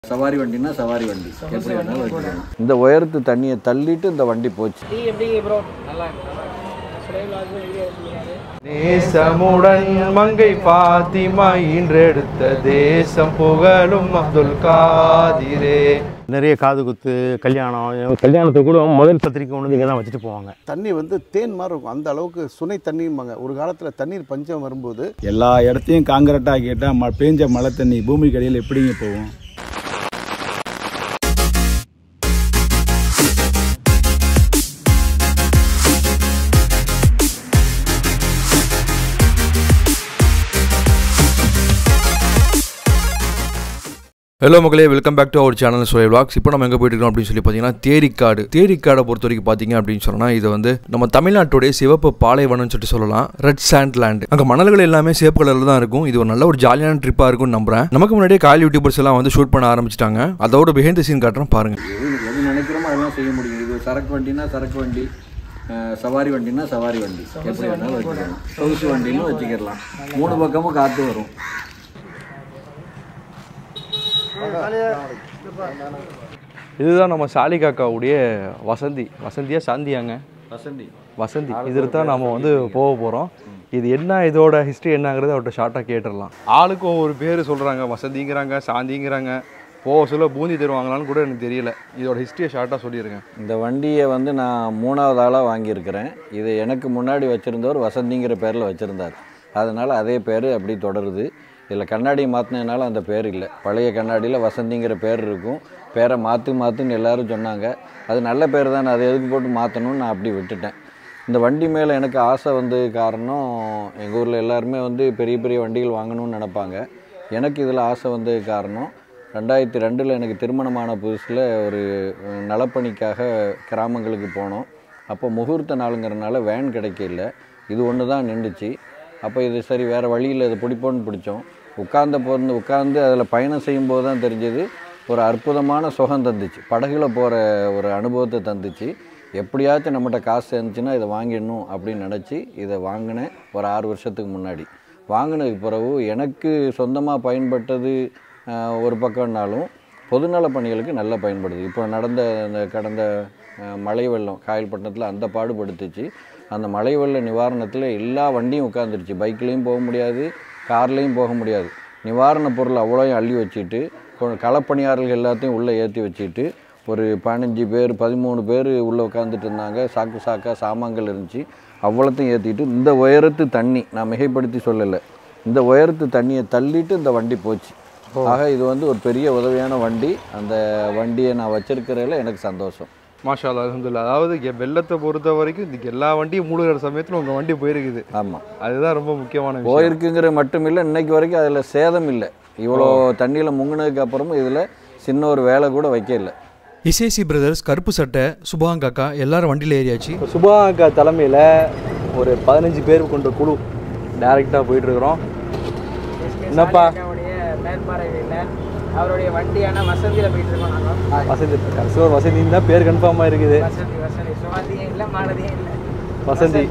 சவாரி வண்டினா சவாரி வண்டி எப்படி வேணாலும் வச்சுக்கலாம் இந்த உயரத்து தண்ணியை தள்ளிட்டு இந்த வண்டி போச்சு டீ எப்படி ப்ரோ நல்லா இருக்கு நல்லா இருக்கு சுடைவில் வந்து வீடியோ சொல்லுவாரு நேசமுடன் மங்கை பாத்திமா ஈன்றெடுத்த தேசம் புகழும் அப்துல் காதிரே நிறைய காது குத்து கல்யாணம் கல்யாணத்துக்கு கூட முதல் பத்திரிக்கை கொண்டு வந்து இங்கே தான் வச்சுட்டு போவாங்க தண்ணி வந்து தேன் மாதிரி இருக்கும் அந்த அளவுக்கு சுனை தண்ணிம்பாங்க ஒரு காலத்தில் தண்ணீர் பஞ்சம் வரும்போது எல்லா இடத்தையும் காங்கிரீட்டாக ஆக்கிட்டால் ம பேஞ்ச மழை தண்ணி பூமிக்கு அடியில் எப்படிங்க போகும் ஹலோ மக்களே welcome back to our channel சோய் vlogs இப்போ நம்ம எங்கே போயிட்டு இருக்கோம் அப்படின்னு சொல்லி பார்த்தீங்கன்னா தேரிக்காடு தேரிக்காடை பொறுத்த வரைக்கும் பார்த்தீங்க அப்படின்னு சொன்னால் இது வந்து நம்ம தமிழ்நாட்டுடைய சிவப்பு பாலைவனம்னு சொல்லிட்டு சொல்லலாம் ரெட் சாண்ட் லேண்ட் அங்கே மணல்கள் எல்லாமே சிவப்பு கலரில் தான் இருக்கும் இது ஒரு நல்ல ஒரு ஜாலியான ட்ரிப்பாக இருக்கும்னு நம்புறேன் நமக்கு முன்னாடியே கால் யூடியூபர்ஸ் எல்லாம் வந்து ஷூட் பண்ண ஆரம்பிச்சிட்டாங்க அதோட பிஹைண்ட் சீன் காட்டுறேன் பாருங்க எது எது நினைக்கிறோமோ அதெல்லாம் செய்ய முடியும் இது சரக்கு வண்டினா சரக்கு வண்டி அஹ், சவாரி வண்டினா சவாரி வண்டி எப்படி வேணாலும் வச்சுக்கலாம் சொகுசு வண்டின்னு வச்சுக்கிடலாம் மூணு பக்கமும் காற்று வரும் இதுதான் நம்ம சாலி காக்காவுடைய வசந்தி வசந்தியா சாந்தியாங்க வசந்தி வசந்தி இதில் தான் நம்ம வந்து போக போகிறோம் இது என்ன இதோட ஹிஸ்ட்ரி என்னங்கிறது அவர்கிட்ட ஷார்ட்டாக கேட்டுடலாம் ஆளுக்கு ஒவ்வொரு பேர் சொல்கிறாங்க வசந்திங்கிறாங்க சாந்திங்கிறாங்க போக சொல்ல பூந்தி தருவாங்களான்னு கூட எனக்கு தெரியல இதோட ஹிஸ்ட்ரியை ஷார்ட்டாக சொல்லிடுங்க இந்த வண்டியை வந்து நான் மூணாவது ஆளாக வாங்கியிருக்கிறேன் இது எனக்கு முன்னாடி வச்சுருந்தவர் வசந்திங்கிற பேரில் வச்சுருந்தார் அதனால் அதே பேர் அப்படி தொடருது இதில் கண்ணாடி மாற்றினதுனால அந்த பேர் இல்லை பழைய கண்ணாடியில் வசந்திங்கிற பேர் இருக்கும் பேரை மாற்றி மாற்றுன்னு எல்லாரும் சொன்னாங்க அது நல்ல பேர் தான் அதை எதுக்கு போட்டு மாற்றணும்னு நான் அப்படி விட்டுட்டேன் இந்த வண்டி மேலே எனக்கு ஆசை வந்து காரணம் எங்கள் ஊரில் எல்லாருமே வந்து பெரிய பெரிய வண்டிகள் வாங்கணும்னு நினப்பாங்க எனக்கு இதில் ஆசை வந்து காரணம் ரெண்டாயிரத்தி ரெண்டில் எனக்கு திருமணமான புதுசில் ஒரு அஹ், நலப்பணிக்காக கிராமங்களுக்கு போனோம் அப்போ முகூர்த்த நாளுங்கிறனால வேன் கிடைக்கல இது ஒன்று தான் நின்றுச்சு அப்போ இது சரி வேறு வழியில் இது பிடிப்போன்னு பிடிச்சோம் உட்கார்ந்த போந்து உட்கார்ந்து அதில் பயணம் செய்யும்போது தான் தெரிஞ்சது ஒரு அற்புதமான சுகம் தந்துச்சு படகுல போகிற ஒரு அனுபவத்தை தந்துச்சு எப்படியாச்சும் நம்மகிட்ட காசு இருந்துச்சுன்னா இதை வாங்கிடணும் அப்படின்னு நினச்சி இதை வாங்கினேன் ஒரு ஆறு வருஷத்துக்கு முன்னாடி வாங்கினதுக்கு பிறகு எனக்கு சொந்தமாக பயன்பட்டது ஆஹ், ஒரு பக்கம்னாலும் பொதுநல பணிகளுக்கு நல்லா பயன்படுது இப்போ நடந்த அந்த கடந்த ஆஹ், மழை வெள்ளம் காயல்பட்டினத்தில் அந்த பாடுபடுத்துச்சு அந்த மழை வெள்ள நிவாரணத்தில் எல்லா வண்டியும் உட்காந்துருச்சு பைக்லேயும் போக முடியாது கார்லேயும் போக முடியாது நிவாரணப் பொருள் அவ்வளோயும் அள்ளி வச்சுட்டு கொ- களப்பணியாளர்கள் எல்லாத்தையும் உள்ளே ஏற்றி வச்சுட்டு ஒரு பதினஞ்சு பேர் பதிமூணு பேர் உள்ளே உட்காந்துட்டு இருந்தாங்க சாக்கு சாக்கா சாமான்கள் இருந்துச்சு அவ்வளோத்தையும் ஏற்றிட்டு இந்த உயரத்து தண்ணி நான் மிகைப்படுத்தி சொல்லலை இந்த உயரத்து தண்ணியை தள்ளிட்டு இந்த வண்டி போச்சு ஆக இது வந்து ஒரு பெரிய உதவியான வண்டி அந்த வண்டியை நான் வச்சிருக்கிறதுல எனக்கு சந்தோஷம் மாஷா அல்லா அல்ஹம்துலில்லாஹ் அதாவது இங்க வெள்ளத்தை பொறுத்த வரைக்கும் இதுக்கு எல்லா வண்டியும் மூழ்கிற சமயத்தில் உங்கள் வண்டி போயிருக்குது ஆமாம் அதுதான் ரொம்ப முக்கியமான விஷயம் போயிருக்குங்கிற மட்டும் இல்லை இன்னைக்கு வரைக்கும் அதில் சேதம் இல்லை இவ்வளோ தண்ணியில் முங்கினதுக்கு அப்புறமும் இதில் சின்ன ஒரு வேலை கூட வைக்கல இசேசி பிரதர்ஸ் கருப்பு சட்டை சுபாங் காக்கா எல்லாரும் வண்டியில் ஏறியாச்சு சுபா அக்கா தலைமையில் ஒரு பதினஞ்சு பேர் கொண்ட குழு டைரெக்டாக போயிட்டுருக்குறோம் என்னப்பா? அவருடைய மேற்பார்வையில் அவருடைய வண்டியான வசந்தியில் போயிட்டு இருக்கோம் நாங்கள் வசந்தி கடைசியோர் வசந்தின்னு தான் பேர் கன்ஃபார்மாக இருக்குது வசந்தி வசந்தி சுவாந்தியும் இல்லை மாலதியும் இல்லை வசந்தி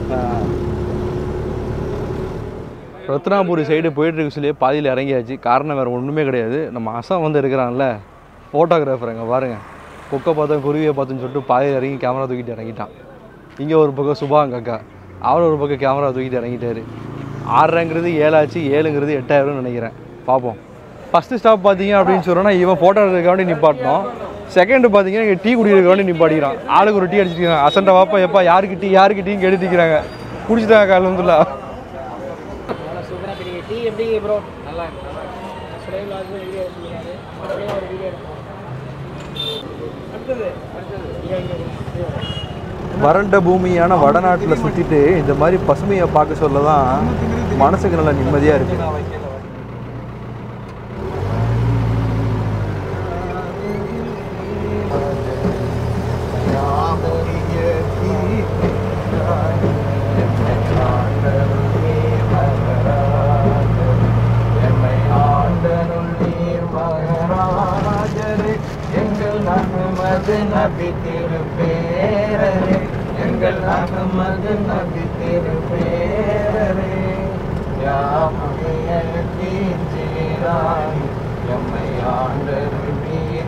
ரத்னாபுரி சைடு போயிட்டு இருக்க சொல்லியே பாதியில் இறங்கியாச்சு காரணம் வேறு ஒன்றுமே கிடையாது நம்ம அசாம் வந்து இருக்கிறான்ல ஃபோட்டோகிராஃபர் அங்கே பாருங்கள் குக்கை பார்த்தா குருவியை பார்த்துன்னு சொல்லிட்டு பாதியில் இறங்கி கேமரா தூக்கிட்டு இறங்கிட்டான் இங்கே ஒரு பக்கம் சுபாங் அக்கா அவர் ஒரு பக்கம் கேமரா தூக்கிட்டு இறங்கிட்டாரு ஆறரைங்கிறது ஏழாச்சு ஏழுங்கிறது எட்டாயிரம்னு நினைக்கிறேன் பார்ப்போம் ஃபஸ்ட்டு ஸ்டாப் பார்த்தீங்க அப்படின்னு சொன்னோன்னா இவன் ஃபோட்டோ எடுக்கிறக்காண்டி நிப்பாட்டினோம் செகண்டு பார்த்தீங்கன்னா இங்கே டீ குடிக்கிறக்காண்டி நிப்பாட்டிக்கிறான் ஆளுக்கு ஒரு டீ அடிச்சிருக்காங்க அசண்டை வாப்பா எப்பா யாருக்கு டீ யாருக்கு டீ கெடுத்திக்கிறாங்க குடிச்சிட்டாங்க காலந்துல நல்லா சூப்பராக பெரிய டீ எப்படி ப்ரோ நல்லா இருக்கு நல்லா இருக்கு சுடைவில் வந்து வீடியோ சொல்லுவாரு அப்படியே ஒரு வீடியோ எடுப்போம் அடுத்தது அடுத்தது ஐயா, ஐயா, ஐயா. வறண்ட பூமியான வடநாட்டில் சுற்றிட்டு இந்த மாதிரி பசுமையை பார்க்க சொல்ல தான் மனசுக்கு நல்ல நிம்மதியாக இருக்குது எங்கள் அகமது நபி திருப்பேரரே எங்கள் அகமது நபி திருப்பேரரே யாமுடைய தீஞ்சிராய் எம்மை ஆண்டருள்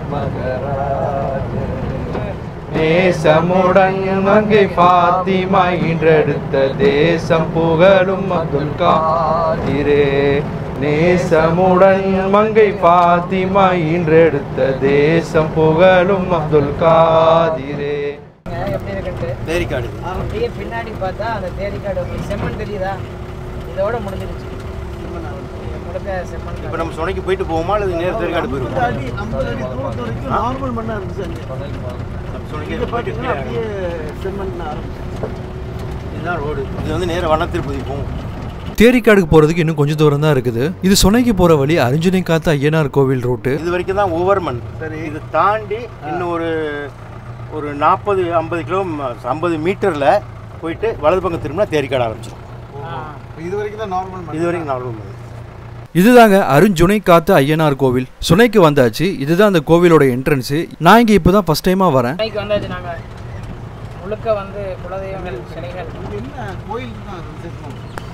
மகராஜ நேசமுடன் மங்கை ஃபாத்திமா ஈன்றெடுத்த தேசம் புகழும் அப்துல் காதிரே நேசமுடன் மங்கை ஃபாத்திமா ஈன்றெடுத்த தேசம் புகழும் அப்துல் காதிரே எப்படி இருக்குன்ட்டு தேரிக்காடு அப்படியே பின்னாடி பார்த்தா அந்த தேரிக்காடு உங்களுக்கு செம்மண் தெரியுதா இதோட முடிஞ்சிருச்சு முழுக்க செம்மண் இப்போ நம்ம சுனைக்கு போயிட்டு போவோமா அல்லது நேரம் தேரிக்காடு போயிருவோம் அடி ஐம்பது அடி தூரத்து வரைக்கும் நார்மல் மண்ணாக இருந்துச்சு அங்கே நம்ம சுனைக்கு இங்கே போயிட்டு பார்த்தீங்கன்னா அப்படியே செம்மண் ஆரம்பிச்சு இதுதான் ரோடு இது வந்து நேரம் வண்ண திருப்பதி போகும் தேரிக்காடுக்கு போகிறதுக்கு இன்னும் கொஞ்சம் தூரம் தான் இருக்குது இது சொன்னைக்கு போகிற வழி அரிஞ்சுனை காத்த ஐயனார் கோவில் ரூட்டு இது வரைக்கும் தான் ஓவர் மண் சரி. இது தாண்டி இன்னும் ஒரு ஒரு நாற்பது ஐம்பது கிலோ ஐம்பது மீட்டரில் போயிட்டு வலது பக்கம் திரும்பினா தேரிக்காடு ஆரம்பிச்சிடும் இது வரைக்கும் தான் நார்மல் இது வரைக்கும் நார்மல் மண் இதுதாங்க அருஞ்சுனை காத்த ஐயனார் கோவில் சுனைக்கு வந்தாச்சு இதுதான் அந்த கோவிலோட என்ட்ரன்ஸு நான் இங்கே இப்போ தான் ஃபஸ்ட் டைமாக வரேன் இன்னைக்கு வந்தாச்சு நாங்கள் முழுக்க வந்து குலதெய்வங்கள் சிலைகள் என்ன கோயில் தான் விசேஷம்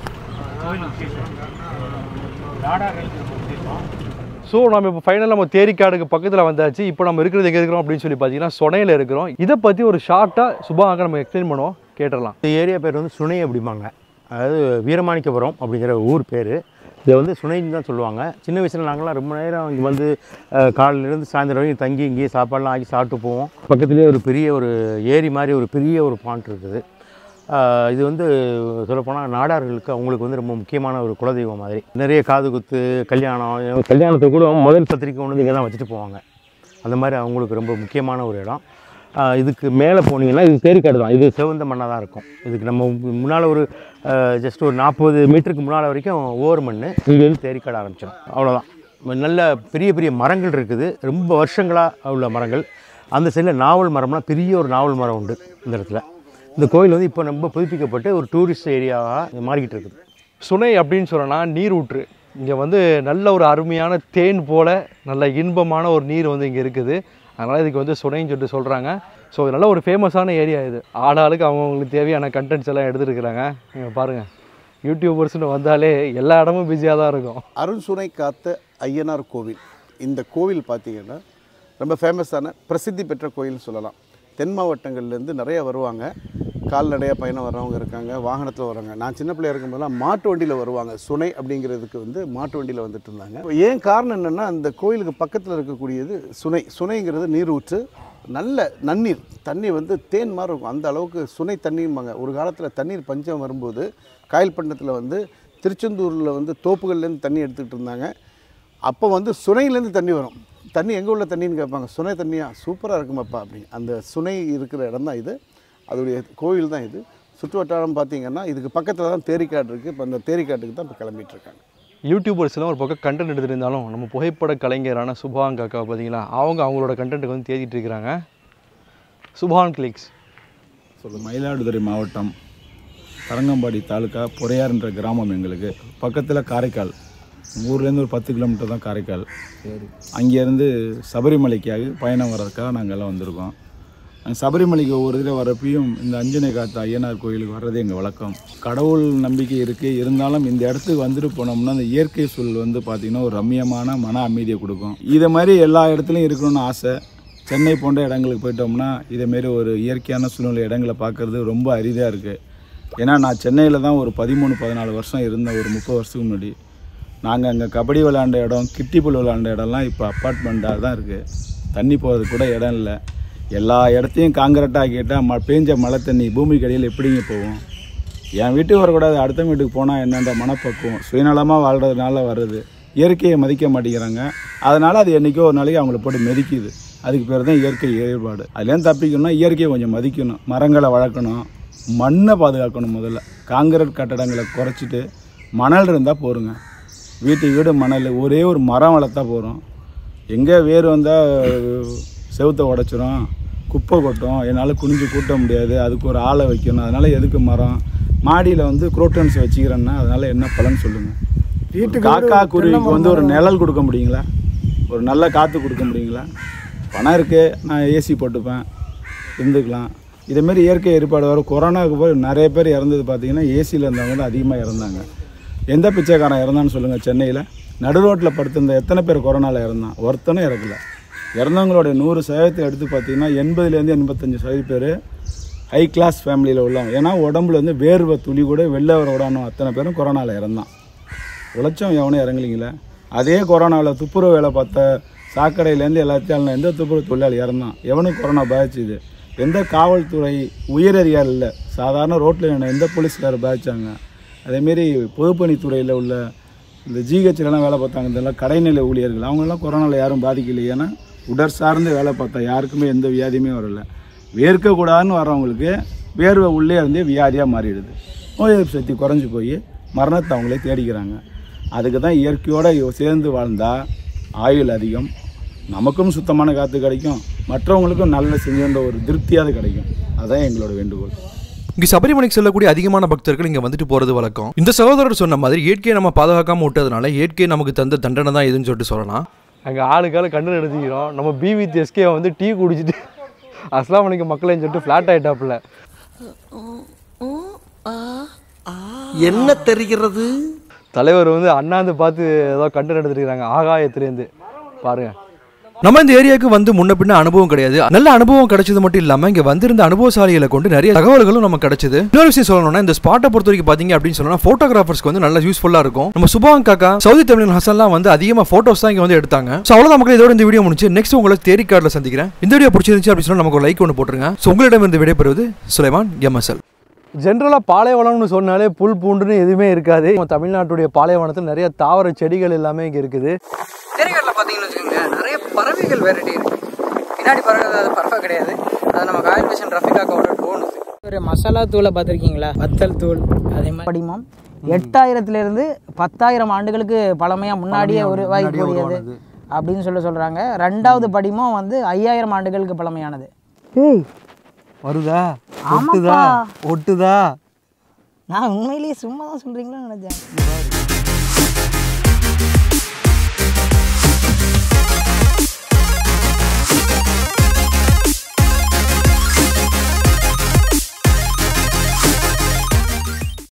ஸோ நம்ம இப்போ ஃபைனல் நம்ம தேரிக்காடுக்கு பக்கத்தில் வந்தாச்சு இப்போ நம்ம இருக்கிறது எங்கே இருக்கிறோம் அப்படின்னு சொல்லி பார்த்தீங்கன்னா சொனையில் இருக்கிறோம் இதை பற்றி ஒரு ஷார்ட்டாக சுபாங்க நம்ம எக்ஸ்பிளைன் பண்ணுவோம் கேட்டுடலாம் இந்த ஏரியா பேர் வந்து சுனை அப்படிம்பாங்க அதாவது வீரமாணிக்கபுரம் அப்படிங்கிற ஊர் பேர் இதை வந்து சுனைன்னு தான் சொல்லுவாங்க சின்ன வயசில் நாங்களாம் ரொம்ப நேரம் இங்கே வந்து அஹ், காலையிலேருந்து சாயந்தரம் வரைக்கும் தங்கி இங்கேயே சாப்பாடுலாம் ஆக்கி சாப்பிட்டு போவோம் பக்கத்துலேயே ஒரு பெரிய ஒரு ஏரி மாதிரி ஒரு பெரிய ஒரு பாண்ட் இருக்குது அஹ், இது வந்து சொல்லப்போனால் நாடார்களுக்கு அவங்களுக்கு வந்து ரொம்ப முக்கியமான ஒரு குலதெய்வம் மாதிரி நிறைய காது குத்து கல்யாணம் கல்யாணத்துக்கு கூட முதல் பத்திரிக்கை கொண்டு வந்து இங்கே தான் வச்சுட்டு போவாங்க அந்த மாதிரி அவங்களுக்கு ரொம்ப முக்கியமான ஒரு இடம் ஆஹ் இதுக்கு மேலே போனீங்கன்னா இது தேரிக்காடு தான் இது சிவந்த மண்ணாக தான் இருக்கும் இதுக்கு நம்ம முன்னால் ஒரு ஜஸ்ட் ஒரு நாற்பது மீட்டருக்கு முன்னால் வரைக்கும் ஓர் மண் இங்கேருந்து தேரிக்காடு ஆரம்பிச்சிடும் அவ்வளோதான் நல்ல பெரிய பெரிய மரங்கள் இருக்குது ரொம்ப வருஷங்களாக உள்ள மரங்கள் அந்த சைடில் நாவல் மரம்லாம் பெரிய ஒரு நாவல் மரம் உண்டு இந்த இடத்துல இந்த கோயில் வந்து இப்போ ரொம்ப புதுப்பிக்கப்பட்டு ஒரு டூரிஸ்ட் ஏரியாவாக மாறிக்கிட்டு இருக்குது சுனை அப்படின்னு சொன்னோன்னா நீர் ஊற்று இங்கே வந்து நல்ல ஒரு அருமையான தேன் போல நல்ல இன்பமான ஒரு நீர் வந்து இங்கே இருக்குது அதனால் இதுக்கு வந்து சுனைன்னு சொல்லிட்டு சொல்கிறாங்க ஸோ இது நல்ல ஒரு ஃபேமஸான ஏரியா இது ஆளாளுக்கு அவங்கவுங்களுக்கு தேவையான கண்டென்ட்ஸ் எல்லாம் எடுத்துருக்குறாங்க நீங்கள் பாருங்கள் யூடியூபர்ஸ்னு வந்தாலே எல்லா இடமும் பிஸியாக தான் இருக்கும் அருண்சுனை காத்த ஐயனார் கோவில் இந்த கோவில் பார்த்தீங்கன்னா ரொம்ப ஃபேமஸான பிரசித்தி பெற்ற கோயில்னு சொல்லலாம் தென் மாவட்டங்கள்லேருந்து நிறைய வருவாங்க கால்நடையாக பயணம் வர்றவங்க இருக்காங்க வாகனத்தில் வர்றாங்க நான் சின்ன பிள்ளையா இருக்கும்போதெல்லாம் மாட்டு வண்டியில் வருவாங்க சுனை அப்படிங்கிறதுக்கு வந்து மாட்டு வண்டியில் வந்துட்டு இருந்தாங்க ஏன் காரணம் என்னென்னா அந்த கோயிலுக்கு பக்கத்தில் இருக்கக்கூடியது சுனை சுனைங்கிறது நீரூற்று நல்ல நன்னீர் தண்ணி வந்து தேன் மாதிரி இருக்கும் அந்த அளவுக்கு சுனை தண்ணிம்பாங்க ஒரு காலத்தில் தண்ணீர் பஞ்சம் வரும்போது காயல்பட்டினத்தில் வந்து திருச்செந்தூரில் வந்து தோப்புகள்லேருந்து தண்ணி எடுத்துக்கிட்டு இருந்தாங்க அப்போ வந்து சுனையிலேருந்து தண்ணி வரும் தண்ணி எங்கே உள்ள தண்ணின்னு கேட்பாங்க சுனை தண்ணியா சூப்பராக இருக்குமாப்பா அப்படி அந்த சுனை இருக்கிற இடம் தான் இது அதோடைய கோவில் தான் இது சுற்று வட்டாரம் பார்த்தீங்கன்னா இதுக்கு பக்கத்தில் தான் தேரிக்காடு இருக்குது இப்போ அந்த தேரிக்காட்டுக்கு தான் இப்போ கிளம்பிட்டு இருக்காங்க யூடியூபர்ஸ்லாம் ஒரு பக்கம் கண்டென்ட் எடுத்துருந்தாலும் நம்ம புகைப்பட கலைஞரான சுபான் காக்கா பார்த்தீங்களா அவங்க அவங்களோட கண்டென்ட்டுக்கு வந்து தேடிட்டு இருக்கிறாங்க சுபான் கிளிக்ஸ் மயிலாடுதுறை மாவட்டம் தரங்கம்பாடி தாலுக்கா பொறையார்ன்ற கிராமம் எங்களுக்கு பக்கத்தில் காரைக்கால் ஊர்லேருந்து ஒரு பத்து கிலோமீட்டர் தான் காரைக்கால் அங்கேருந்து சபரிமலைக்காக பயணம் வர்றதுக்காக நாங்கள் எல்லாம் வந்திருக்கோம் நாங்க சபரிமலைக்கு ஒவ்வொரு இதில் வரப்பையும் இந்த அஞ்சனை காத்த ஐயனார் கோயிலுக்கு வர்றது எங்கள் வழக்கம் கடவுள் நம்பிக்கை இருக்குது இருந்தாலும் இந்த இடத்துக்கு வந்துட்டு போனோம்னா அந்த இயற்கை சூழல் வந்து பார்த்திங்கன்னா ஒரு ரம்மியமான மன அமைதியை கொடுக்கும் இதை மாதிரி எல்லா இடத்துலையும் இருக்கணும்னு ஆசை சென்னை போன்ற இடங்களுக்கு போயிட்டோம்னா இதேமாரி ஒரு இயற்கையான சூழ்நிலை இடங்களை பார்க்குறது ரொம்ப அரிதாக இருக்குது ஏன்னா நான் சென்னையில் தான் ஒரு பதிமூணு பதினாலு வருஷம் இருந்தேன் ஒரு முப்பது வருஷத்துக்கு முன்னாடி நாங்கள் அங்கே கபடி விளாண்ட இடம் கிட்டிப்புல் விளாண்ட இடம்லாம் இப்போ அப்பார்ட்மெண்ட்டாக தான் இருக்குது தண்ணி போகிறதுக்கு கூட இடம் இல்லை எல்லா இடத்தையும் காங்கிரீட்டாக ஆக்கிட்டால் ம பேஞ்ச மழை தண்ணி பூமிக்கு அடியில் எப்படிங்க போகும் என் வீட்டுக்கு வரக்கூடாது அடுத்த வீட்டுக்கு போனால் என்னன்ற மனப்பக்குவம் சுயநலமாக வாழ்கிறதுனால வருது இயற்கையை மதிக்க மாட்டேங்கிறாங்க அதனால் அது என்றைக்கோ ஒரு நாளைக்கு அவங்கள போட்டு மெதிக்குது அதுக்கு பேர் தான் இயற்கை ஏற்பாடு அதுலேருந்து தப்பிக்கணும்னா இயற்கையை கொஞ்சம் மதிக்கணும் மரங்களை வளர்க்கணும் மண்ணை பாதுகாக்கணும் முதல்ல காங்கிரீட் கட்டடங்களை குறைச்சிட்டு மணல் இருந்தால் போருங்க வீட்டு வீடு மணல் ஒரே ஒரு மரம் வளர்த்தா போகிறோம் எங்கே வேர் வந்தால் செவுத்தை உடைச்சிரும் குப்பை கொட்டும் என்னால் குனிஞ்சு கூட்ட முடியாது அதுக்கு ஒரு ஆளை வைக்கணும் அதனால் எதுக்கு மரம் மாடியில் வந்து குரோட்டன்ஸ் வச்சுக்கிறேன்னா அதனால் என்ன பலன் சொல்லுங்கள் வீட்டுக்கு காக்கா குருவிக்கு வந்து ஒரு நிழல் கொடுக்க முடியுங்களா ஒரு நல்ல காற்று கொடுக்க முடியுங்களா பணம் இருக்குது நான் ஏசி போட்டுப்பேன் இருந்துக்கலாம் இதேமாரி இயற்கை ஏற்பாடு வரும் கொரோனாவுக்கு போய் நிறைய பேர் இறந்தது பார்த்தீங்கன்னா ஏசியில் இருந்தவங்க தான் அதிகமாக இறந்தாங்க எந்த பிச்சைக்காரன் இறந்தான்னு சொல்லுங்கள் சென்னையில் நடு ரோட்டில் படுத்திருந்த எத்தனை பேர் கொரோனாவில் இறந்தான் ஒருத்தனும் இறக்கல இறந்தவங்களுடைய நூறு சதவீதத்தை எடுத்து பார்த்தீங்கன்னா எண்பதுலேருந்து எண்பத்தஞ்சு சதவீத பேர் ஹை கிளாஸ் ஃபேமிலியில் உள்ளவங்க ஏன்னா உடம்புல வந்து வேர்வை துளி கூட வெளில வர விடாமல் அத்தனை பேரும் கொரோனாவில் இறந்தான் உழைச்சவன் எவனும் இறங்கலிங்களே அதே கொரோனாவில் துப்புரவு வேலை பார்த்த சாக்கடையிலேருந்து எல்லாத்தையும் எந்த துப்புரவு தொழிலாளி இறந்தான் எவனுக்கு கொரோனா பாதிச்சுது எந்த காவல்துறை உயரதிகாரி இல்லை சாதாரண ரோட்டில் என்ன எந்த போலீஸ்காரர் பாதிச்சாங்க அதேமாரி பொதுப்பணித்துறையில் உள்ள இந்த ஜிஹெச்லலாம் வேலை பார்த்தாங்க இதெல்லாம் கடைநிலை ஊழியர்கள் அவங்கெல்லாம் கொரோனாவில் யாரும் பாதிக்கல ஏன்னா உடற் சார்ந்து வேலை பார்த்தா யாருக்குமே எந்த வியாதியுமே வரல வேர்க்கக்கூடாதுன்னு வரவங்களுக்கு வேர்வை உள்ளே இருந்தே வியாதியாக மாறிடுது நோய் எதிர்ப்பு சக்தி குறைஞ்சி போய் மரணத்தை அவங்களே தேடிக்கிறாங்க அதுக்கு தான் இயற்கையோடு சேர்ந்து வாழ்ந்தால் ஆயுள் அதிகம் நமக்கும் சுத்தமான காற்று கிடைக்கும் மற்றவங்களுக்கும் நல்ல செஞ்சோன்ற ஒரு திருப்தியாவது கிடைக்கும் அதுதான் எங்களோட வேண்டுகோள் இங்க சபரிமலைக்கு செல்லக்கூடிய அதிகமான பக்தர்கள் இங்க வந்துட்டு போறது வழக்கம் இந்த சகோதரர் சொன்ன மாதிரி இயற்கையை நம்ம பாதுகாக்காம விட்டதுனால இயற்கை நமக்கு தந்த தண்டனை தான் இதுன்னு சொல்லிட்டு சொல்லலாம் அங்கே ஆளுக்கால கண்டு எடுத்துக்கிறோம் நம்ம பிவித் எஸ்கே வந்து டீ குடிச்சிட்டு அஸ்லாம் வலைக்கும் மக்களேன்னு சொல்லிட்டு ஃப்ளாட் ஆகிட்டாப்புல என்ன தெரிகிறது தலைவர் வந்து அண்ணாந்து பார்த்து ஏதோ கண்டு எடுத்துருக்காங்க ஆகாயத்துலேருந்து பாருங்க நம்ம இந்த ஏரியாவுக்கு வந்து முன்ன பின்ன அனுபவம் கிடையாது நல்ல அனுபவம் கிடைச்சது மட்டும் இல்லாம இங்க வந்திருந்த அனுபவசாலிகளை கொண்டு நிறைய தகவல்களும் நமக்கு கிடைச்சது இன்னொரு விஷயம் சொல்லணும்னா இந்த ஸ்பாட்டை பொறுத்த வரைக்கும் பாத்தீங்க அப்படின்னு சொன்னா போட்டோகிராஃபர்ஸ்க்கு வந்து நல்ல யூஸ்ஃபுல்லா இருக்கும் நம்ம சுபாங் காக்கா சவுதி தமிழன் ஹசன்லாம் வந்து அதிகமா போட்டோஸ் தான் இங்க வந்து எடுத்தாங்க ஸோ அவ்வளோதான் மக்கள் இதோட இந்த வீடியோ முடிச்சு நெக்ஸ்ட் உங்களை தேரி கார்டில் சந்திக்கிறேன் இந்த வீடியோ பிடிச்சிருந்துச்சு அப்படின்னு சொன்னா நமக்கு ஒரு லைக் ஒன்று போட்டுருங்க ஸோ உங்களிடம் இருந்து விடைபெறுவது சுலைமான் எம்எஸ்எல் ஜென்ரலாக பாலைவனம்னு சொன்னாலே புல் பூண்டுன்னு எதுவுமே இருக்காது நம்ம தமிழ்நாட்டுடைய பாலைவனத்தில் நிறைய தாவர செடிகள் எல்லாமே இங்கே இருக்குது தேரிகாட்டில் பார்த்தீங்கன்னு வச்சுக்கோங்க நிறைய பறவைகள் வெரைட்டி இருக்கு பின்னாடி பறவை அது பறவை கிடையாது அது நம்ம காயல் மிஷன் ரஃபிகாக்கோட ட்ரோன் ஒரு மசாலா தூளை பார்த்துருக்கீங்களா வத்தல் தூள் அதே மாதிரி படிமம் எட்டாயிரத்துலேருந்து பத்தாயிரம் ஆண்டுகளுக்கு பழமையாக முன்னாடியே உருவாகக்கூடியது அப்படின்னு சொல்லி சொல்கிறாங்க ரெண்டாவது படிமம் வந்து ஐயாயிரம் ஆண்டுகளுக்கு பழமையானது ஏய் வருதா ஆமாப்பா. ஒட்டுதா ஒட்டுதா நான் உண்மையிலேயே சும்மா தான் சொல்கிறீங்களோ நினச்சேன்